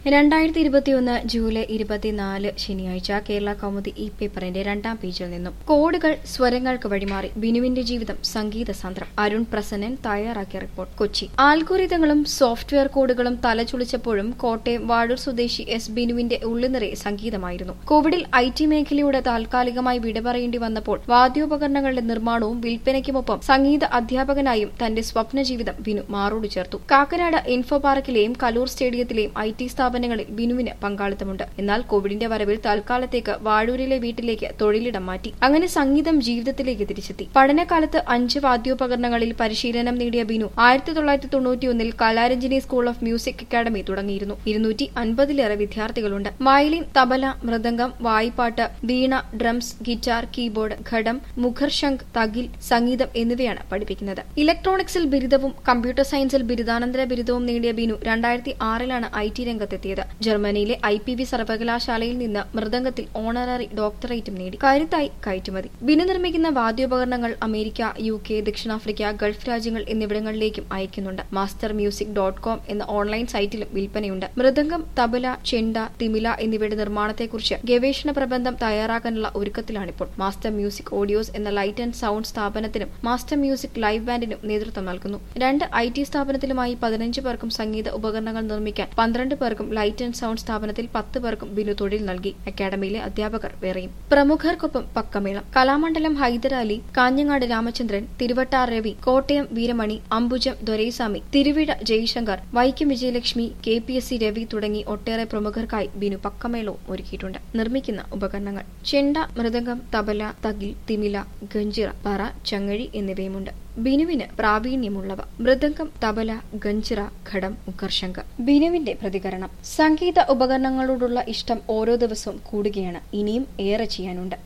രണ്ടായിരത്തി ഇരുപത്തിയൊന്ന് ജൂലൈ ഇരുപത്തിനാല് ശനിയാഴ്ച കേരള കൗമുദി ഇ പേപ്പറിന്റെ രണ്ടാം പേജിൽ നിന്നും കോഡുകൾ സ്വരങ്ങൾക്ക് വഴിമാറി ബിനുവിന്റെ ജീവിതം സംഗീത സാന്ദ്രം അരുൺ പ്രസന്നൻ തയ്യാറാക്കിയ റിപ്പോർട്ട് കൊച്ചി ആൽഗോരിതങ്ങളും സോഫ്റ്റ്വെയർ കോഡുകളും തലചുളിച്ചപ്പോഴും കോട്ടയം വാഴൂർ സ്വദേശി എസ് ബിനുവിന്റെ ഉള്ളുനിറെ സംഗീതമായിരുന്നു കോവിഡിൽ ഐ ടി മേഖലയുടെ താൽക്കാലികമായി വിട പറയേണ്ടി വന്നപ്പോൾ വാദ്യോപകരണങ്ങളുടെ നിർമ്മാണവും വിൽപ്പനയ്ക്കുമൊപ്പം സംഗീത അധ്യാപകനായും തന്റെ സ്വപ്ന ജീവിതം ബിനു മാറോട് ചേർത്തു കാക്കനാട് ഇൻഫോ പാർക്കിലെയും കലൂർ സ്റ്റേഡിയത്തിലെയും ഐ ടി സ്ഥാപനങ്ങളിൽ ബിനുവിന് പങ്കാളിത്തമുണ്ട് എന്നാൽ കോവിഡിന്റെ വരവിൽ തൽക്കാലത്തേക്ക് വാഴൂരിലെ വീട്ടിലേക്ക് തൊഴിലിടം മാറ്റി അങ്ങനെ സംഗീതം ജീവിതത്തിലേക്ക് തിരിച്ചെത്തി പഠനകാലത്ത് അഞ്ച് വാദ്യോപകരണങ്ങളിൽ പരിശീലനം നേടിയ ബിനു ആയിരത്തി തൊള്ളായിരത്തി തൊണ്ണൂറ്റിയൊന്നിൽ Kalaranjini school of music academy തുടങ്ങിയിരുന്നു ഇരുന്നൂറ്റി അൻപതിലേറെ വിദ്യാർത്ഥികളുണ്ട് വയലിൻ തബല മൃദംഗം വായ്പാട്ട് വീണ ഡ്രംസ് ഗിറ്റാർ കീബോർഡ് ഘടം മുഖർശംഖ് തകിൽ സംഗീതം എന്നിവയാണ് പഠിപ്പിക്കുന്നത് ഇലക്ട്രോണിക്സിൽ ബിരുദവും കമ്പ്യൂട്ടർ സയൻസിൽ ബിരുദാനന്തര ബിരുദവും നേടിയ ബിനു രണ്ടായിരത്തി ആറിലാണ് ഐ ടി രംഗത്തെത്തിയത് ജർമ്മനിയിലെ ഐ പി വി സർവകലാശാലയിൽ നിന്ന് മൃദംഗത്തിൽ ഓണററി ഡോക്ടറേറ്റും നേടി കരുത്തായി കയറ്റുമതി ബിനു നിർമ്മിക്കുന്ന വാദ്യോപകരണങ്ങൾ അമേരിക്ക യു കെ ദക്ഷിണാഫ്രിക്ക ഗൾഫ് രാജ്യങ്ങൾ എന്നിവിടങ്ങളിലേക്കും അയക്കുന്നുണ്ട് മാസ്റ്റർ മ്യൂസിക് ഡോട്ട് കോം എന്ന ഓൺലൈൻ സൈറ്റിലും വിൽപ്പനയുണ്ട് മൃദംഗം തബല ചെണ്ട തിമില എന്നിവയുടെ നിർമ്മാണത്തെക്കുറിച്ച് ഗവേഷണ പ്രബന്ധം തയ്യാറാക്കാനുള്ള ഒരുക്കത്തിലാണിപ്പോൾ മാസ്റ്റർ മ്യൂസിക് ഓഡിയോസ് എന്ന ലൈറ്റ് ആൻഡ് സൗണ്ട് സ്ഥാപനത്തിനും മാസ്റ്റർ മ്യൂസിക് ലൈവ് ബാൻഡിനും നേതൃത്വം നൽകുന്നു രണ്ട് ഐ ടി സ്ഥാപനത്തിലുമായി പതിനഞ്ച് പേർക്കും സംഗീത ഉപകരണങ്ങൾ നിർമ്മിക്കാൻ പന്ത്രണ്ട് പേർക്കും ലൈറ്റ് ആൻഡ് സൗണ്ട് സ്ഥാപനത്തിൽ പത്ത് പേർക്കും ബിനു തൊഴിൽ നൽകി അക്കാദമിയിലെ അധ്യാപകർ വേറെയും പ്രമുഖർക്കൊപ്പം പക്കമേളം Kalamandalam Hyderali Kanhangad Ramachandran Thiruvattar Ravi Kottayam Veeramani Ambujam Doraiswamy Thiruvizha Jayashankar Vaikom Vijayalakshmi K P S C Ravi തുടങ്ങി ഒട്ടേറെ പ്രമുഖർക്കായി ബിനു പക്കമേളവും ഒരുക്കിയിട്ടുണ്ട് നിർമ്മിക്കുന്ന ഉപകരണങ്ങൾ ചെണ്ട മൃദംഗം തബല തകിൽ തിമില ഗഞ്ചിറ പറ ചങ്ങഴി എന്നിവയുമുണ്ട് ബിനുവിന് പ്രാവീണ്യമുള്ളവ മൃദംഗം തബല ഗഞ്ചിറ ഘടം ഉക്കർശങ്ക ബിനുവിന്റെ പ്രതികരണം സംഗീത ഉപകരണങ്ങളോടുള്ള ഇഷ്ടം ഓരോ ദിവസവും കൂടുകയാണ് ഇനിയും ഏറെ ചെയ്യാനുണ്ട്